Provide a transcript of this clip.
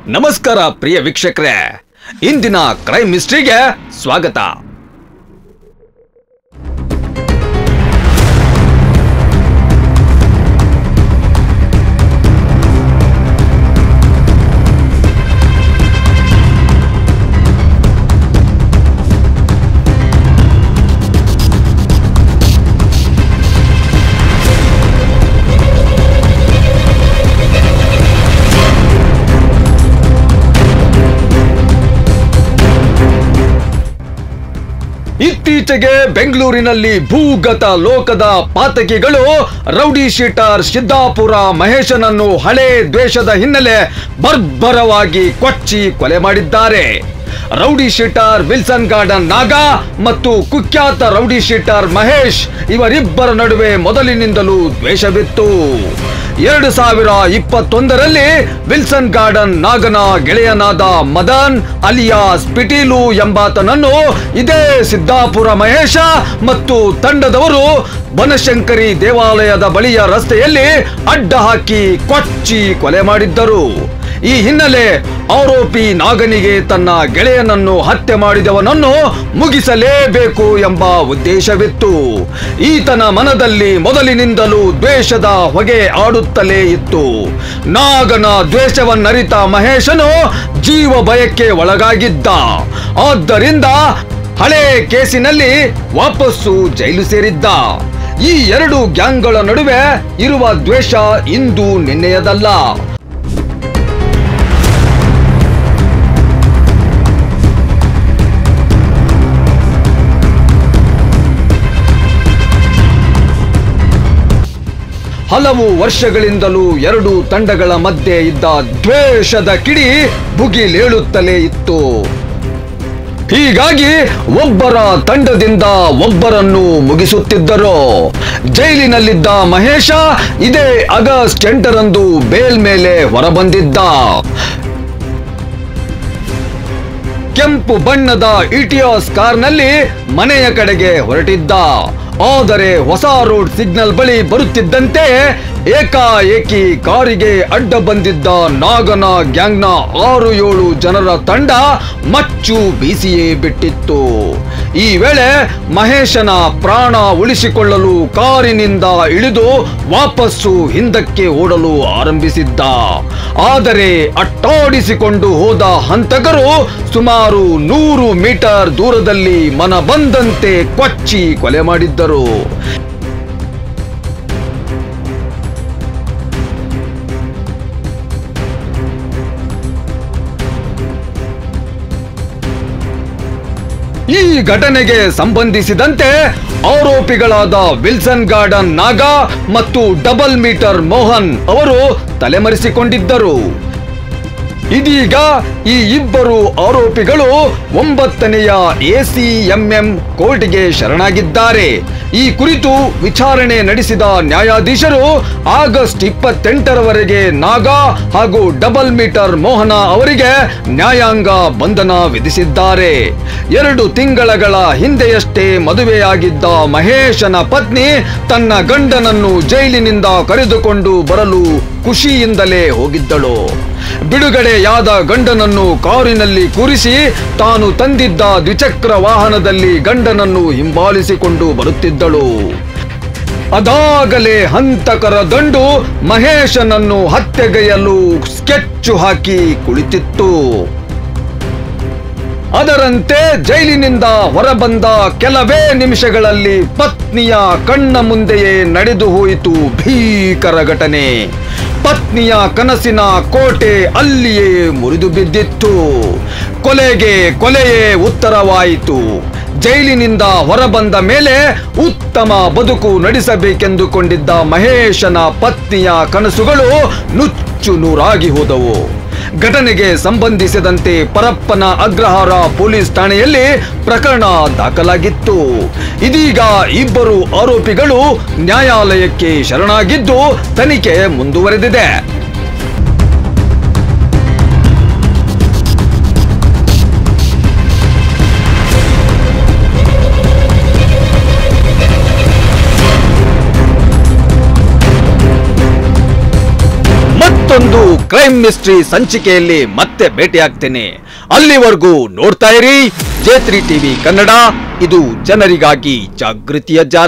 ನಮಸ್ಕಾರ ಪ್ರಿಯ ವೀಕ್ಷಕರೇ ಇಂದಿನ ಕ್ರೈಮ್ ಮಿಸ್ಟ್ರಿಗೆ ಸ್ವಾಗತ ಇತ್ತೀಚೆಗೆ ಬೆಂಗಳೂರಿನಲ್ಲಿ ಭೂಗತ ಲೋಕದ ಪಾತಕಿಗಳು ರೌಡಿ ಶೀಟರ್ ಸಿದ್ದಾಪುರ ಮಹೇಶನನ್ನು ಹಳೆ ದ್ವೇಷದ ಹಿನ್ನೆಲೆ ಬರ್ಬರವಾಗಿ ಕೊಚ್ಚಿ ಕೊಲೆ ಮಾಡಿದ್ದಾರೆ ರೌಡಿ ಶೀಟರ್ ವಿಲ್ಸನ್ ಗಾರ್ಡನ್ ನಾಗ ಮತ್ತು ಕುಖ್ಯಾತ ರೌಡಿ ಶೀಟರ್ ಮಹೇಶ್ ಇವರಿಬ್ಬರ ನಡುವೆ ಮೊದಲಿನಿಂದಲೂ ದ್ವೇಷವಿತ್ತು ಎರಡು ಸಾವಿರ ಇಪ್ಪತ್ತೊಂದರಲ್ಲಿ ವಿಲ್ಸನ್ ಗಾರ್ಡನ್ ನಾಗನ ಗೆಳೆಯನಾದ ಮದನ್ ಅಲಿಯಾಸ್ ಪಿಟೀಲು ಎಂಬಾತನನ್ನು ಇದೇ ಸಿದ್ದಾಪುರ ಮಹೇಶ ಮತ್ತು ತಂಡದವರು ಬನಶಂಕರಿ ದೇವಾಲಯದ ಬಳಿಯ ರಸ್ತೆಯಲ್ಲಿ ಅಡ್ಡ ಹಾಕಿ ಕೊಚ್ಚಿ ಕೊಲೆ ಮಾಡಿದ್ದರು ಈ ಹಿನ್ನೆಲೆ ಆರೋಪಿ ನಾಗನಿಗೆ ತನ್ನ ಗೆಳೆಯನನ್ನು ಹತ್ಯೆ ಮಾಡಿದವನನ್ನು ಮುಗಿಸಲೇಬೇಕು ಎಂಬ ಉದ್ದೇಶವಿತ್ತು ಈತನ ಮನದಲ್ಲಿ ಮೊದಲಿನಿಂದಲೂ ದ್ವೇಷದ ಹೊಗೆ ಆಡುತ್ತಲೇ ಇತ್ತು ನಾಗನ ದ್ವೇಷವನ್ನರಿತ ಮಹೇಶನು ಜೀವ ಭಯಕ್ಕೆ ಒಳಗಾಗಿದ್ದ ಆದ್ದರಿಂದ ಹಳೆ ಕೇಸಿನಲ್ಲಿ ವಾಪಸ್ಸು ಜೈಲು ಸೇರಿದ್ದ ಈ ಎರಡು ಗ್ಯಾಂಗ್ಗಳ ನಡುವೆ ಇರುವ ದ್ವೇಷ ಇಂದು ನಿನ್ನೆಯದಲ್ಲ ಹಲವು ವರ್ಷಗಳಿಂದಲೂ ಎರಡು ತಂಡಗಳ ಮಧ್ಯೆ ಇದ್ದ ದ್ವೇಷದ ಕಿಡಿ ಭುಗಿಲೇಳುತ್ತಲೇ ಇತ್ತು ಹೀಗಾಗಿ ಒಬ್ಬರ ತಂಡದಿಂದ ಒಬ್ಬರನ್ನು ಮುಗಿಸುತ್ತಿದ್ದರು ಜೈಲಿನಲ್ಲಿದ್ದ ಮಹೇಶ ಇದೇ ಆಗಸ್ಟ್ ಎಂಟರಂದು ಬೇಲ್ ಮೇಲೆ ಹೊರಬಂದಿದ್ದ ಕೆಂಪು ಬಣ್ಣದ ಇಟಿಯಾಸ್ ಕಾರ್ನಲ್ಲಿ ಮನೆಯ ಕಡೆಗೆ ಹೊರಟಿದ್ದ ಆದರೆ ಹೊಸ ರೋಡ್ ಸಿಗ್ನಲ್ ಬಳಿ ಬರುತ್ತಿದ್ದಂತೆ ಏಕಾಏಕಿ ಕಾರಿಗೆ ಅಡ್ಡ ಬಂದಿದ್ದ ನಾಗನ ಗ್ಯಾಂಗ್ನ ಆರು ಏಳು ಜನರ ತಂಡ ಮಚ್ಚು ಬೀಸಿಯೇ ಬಿಟ್ಟಿತ್ತು ಈ ವೇಳೆ ಮಹೇಶನ ಪ್ರಾಣ ಉಳಿಸಿಕೊಳ್ಳಲು ಕಾರಿನಿಂದ ಇಳಿದು ವಾಪಸ್ಸು ಹಿಂದಕ್ಕೆ ಓಡಲು ಆರಂಭಿಸಿದ್ದ ಆದರೆ ಅಟ್ಟಾಡಿಸಿಕೊಂಡು ಹೋದ ಹಂತಕರು ಸುಮಾರು ನೂರು ಮೀಟರ್ ದೂರದಲ್ಲಿ ಮನ ಬಂದಂತೆ ಕೊಚ್ಚಿ ಕೊಲೆ ಮಾಡಿದ್ದರು ಈ ಘಟನೆಗೆ ಸಂಬಂಧಿಸಿದಂತೆ ಆರೋಪಿಗಳಾದ ವಿಲ್ಸನ್ ಗಾರ್ಡನ್ ನಾಗ ಮತ್ತು ಡಬಲ್ ಮೀಟರ್ ಮೋಹನ್ ಅವರು ತಲೆಮರೆಸಿಕೊಂಡಿದ್ದರು ಇದೀಗ ಈ ಇಬ್ಬರು ಆರೋಪಿಗಳು ಒಂಬತ್ತನೆಯ ಎಸಿಎಂಎಂ ಕೋರ್ಟ್ಗೆ ಶರಣಾಗಿದ್ದಾರೆ ಈ ಕುರಿತು ವಿಚಾರಣೆ ನಡೆಸಿದ ನ್ಯಾಯಾಧೀಶರು ಆಗಸ್ಟ್ ಇಪ್ಪತ್ತೆಂಟರವರೆಗೆ ನಾಗಾ ಹಾಗೂ ಡಬಲ್ ಮೀಟರ್ ಮೋಹನ ಅವರಿಗೆ ನ್ಯಾಯಾಂಗ ಬಂಧನ ವಿಧಿಸಿದ್ದಾರೆ ಎರಡು ತಿಂಗಳಗಳ ಹಿಂದೆಯಷ್ಟೇ ಮದುವೆಯಾಗಿದ್ದ ಮಹೇಶನ ಪತ್ನಿ ತನ್ನ ಗಂಡನನ್ನು ಜೈಲಿನಿಂದ ಕರೆದುಕೊಂಡು ಬರಲು ಖುಷಿಯಿಂದಲೇ ಹೋಗಿದ್ದಳು ಬಿಡುಗಡೆಯಾದ ಗಂಡನನ್ನು ಕಾರಿನಲ್ಲಿ ಕೂರಿಸಿ ತಾನು ತಂದಿದ್ದ ದ್ವಿಚಕ್ರ ವಾಹನದಲ್ಲಿ ಗಂಡನನ್ನು ಹಿಂಬಾಲಿಸಿಕೊಂಡು ಬರುತ್ತಿದ್ದಳು ಅದಾಗಲೇ ಹಂತಕರ ದಂಡು ಮಹೇಶನನ್ನು ಹತ್ಯೆಗೈಯಲು ಸ್ಕೆಚ್ಚು ಹಾಕಿ ಕುಳಿತಿತ್ತು ಅದರಂತೆ ಜೈಲಿನಿಂದ ಹೊರಬಂದ ಕೆಲವೇ ನಿಮಿಷಗಳಲ್ಲಿ ಪತ್ನಿಯ ಕಣ್ಣ ಮುಂದೆಯೇ ನಡೆದು ಹೋಯಿತು ಭೀಕರ ಘಟನೆ ಪತ್ನಿಯ ಕನಸಿನ ಕೋಟೆ ಅಲ್ಲಿಯೇ ಮುರಿದು ಬಿದ್ದಿತ್ತು ಕೊಲೆಗೆ ಕೊಲೆಯೇ ಉತ್ತರವಾಯಿತು ಜೈಲಿನಿಂದ ಹೊರಬಂದ ಮೇಲೆ ಉತ್ತಮ ಬದುಕು ನಡೆಸಬೇಕೆಂದುಕೊಂಡಿದ್ದ ಮಹೇಶನ ಪತ್ನಿಯ ಕನಸುಗಳು ನುಚ್ಚು ನೂರಾಗಿ ಹೋದವು ಘಟನೆಗೆ ಸಂಬಂಧಿಸಿದಂತೆ ಪರಪ್ಪನ ಅಗ್ರಹಾರ ಪೊಲೀಸ್ ಠಾಣೆಯಲ್ಲಿ ಪ್ರಕರಣ ದಾಖಲಾಗಿತ್ತು ಇದೀಗ ಇಬ್ಬರು ಆರೋಪಿಗಳು ನ್ಯಾಯಾಲಯಕ್ಕೆ ಶರಣಾಗಿದ್ದು ತನಿಖೆ ಮುಂದುವರೆದಿದೆ ಮತ್ತೊಂದು ಕ್ರೈಮ್ ಮಿಸ್ಟ್ರಿ ಸಂಚಿಕೆಯಲ್ಲಿ ಮತ್ತೆ ಭೇಟಿಯಾಗ್ತೇನೆ ಅಲ್ಲಿವರೆಗೂ ನೋಡ್ತಾ ಇರಿ ಜೇತ್ರಿ ಟಿವಿ ಕನ್ನಡ ಇದು ಜನರಿಗಾಗಿ ಜಾಗೃತಿಯ ಜಾಲ